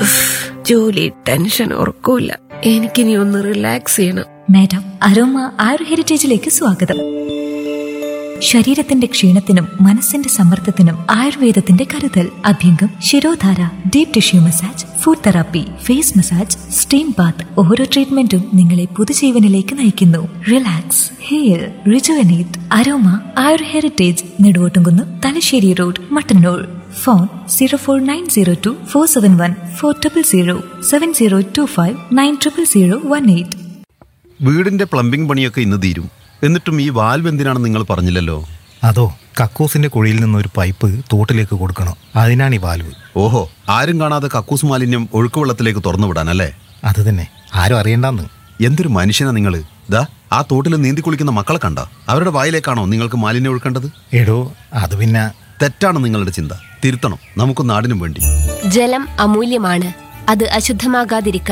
ജോലി ടെൻഷൻ ഉറക്കൂല എനിക്കിനി ഒന്ന് റിലാക്സ് ചെയ്യണം മാഡം അരോമ ആയുർ ഹെറിറ്റേജിലേക്ക് സ്വാഗതം ശരീരത്തിന്റെ ക്ഷീണത്തിനും മനസ്സിന്റെ സമ്മർദ്ദത്തിനും ആയുർവേദത്തിന്റെ കരുതൽ അഭ്യംഗം shirodhara deep tissue massage foot therapy face massage steam bath ഓരോ ട്രീറ്റ്മെന്റും നിങ്ങളെ പുതുജീവനിലേക്ക് നയിക്കുന്നു relax hair rejuvenate aroma Ayur heritage Neduvottumkunnu Thalassery road Mattannur phone zero four nine zero two four seven one four triple zero seven zero two five nine triple zero one eight വീടിന്റെ plumbing പണിയൊക്കെ ഇന്ന് തീരും എന്നിട്ടും ഈ വാൽവ് എന്തിനാണെന്ന് നിങ്ങൾ പറഞ്ഞില്ലല്ലോ അതോ കക്കൂസിന്റെ കുഴിയിൽ നിന്ന് ഒരു പൈപ്പ് തോട്ടിലേക്ക് കൊടുക്കണം അതിനാണ് ഈ വാൽവ് ഓഹോ ആരും കാണാതെ കക്കൂസ് മാലിന്യം ഒഴുക്കുവെള്ളത്തിലേക്ക് തുറന്നു വിടാനല്ലേ അത് തന്നെ ആരും അറിയണ്ടെന്ന് എന്തൊരു മനുഷ്യനാ നിങ്ങൾ ദാ ആ തോട്ടിൽ നീന്തി കുളിക്കുന്ന മക്കളെ കണ്ട അവരുടെ വായിലേക്കാണോ നിങ്ങൾക്ക് മാലിന്യം ഒഴുക്കേണ്ടത് എടോ അത് പിന്നെ തെറ്റാണ് നിങ്ങളുടെ ചിന്ത തിരുത്തണം നമുക്ക് നാടിനും വേണ്ടി ജലം അമൂല്യമാണ് അത് അശുദ്ധമാകാതിരിക്കാൻ